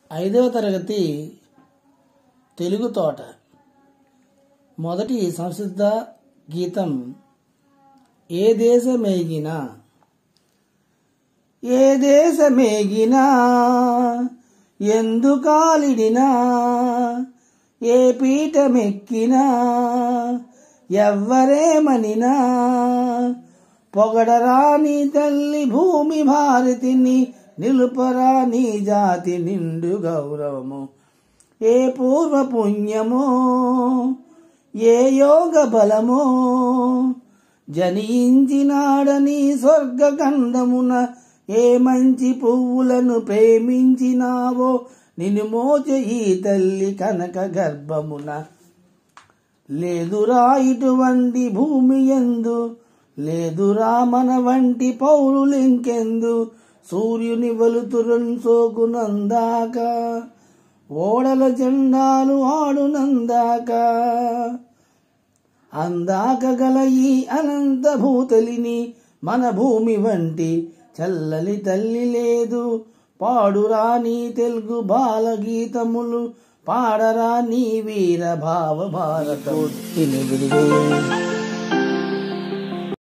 ఐదవ తరగతి తెలుగు తోట మొదటి సంసిద్ధ గీతం ఏ దేశమేగినా ఏ దేశమేగినా ఎందుకాలిడినా ఏ పీఠమెక్కినా ఎవ్వరేమనినా పొగడరాని తల్లి భూమి భారతిని నిలుపరా నీ జాతి నిండు గౌరవము ఏ పూర్వ పుణ్యమో ఏ యోగ బలమో జనించినాడని స్వర్గగంధమున ఏ మంచి పువ్వులను ప్రేమించినావో నిన్ను మోచ ఈ తల్లి కనక గర్భమున లేదురా ఇటువంటి భూమి ఎందు లేదురా మన వంటి పౌరులింకెందు సూర్యుని వెలుతురున్ సోకునందాక ఓడల జెండాలు ఆడునందాక అందాక గల ఈ అనంత భూతలిని మన భూమి వంటి చల్లని తల్లి లేదు పాడురా నీ తెలుగు బాల గీతములు పాడరా నీ వీర భావ భారత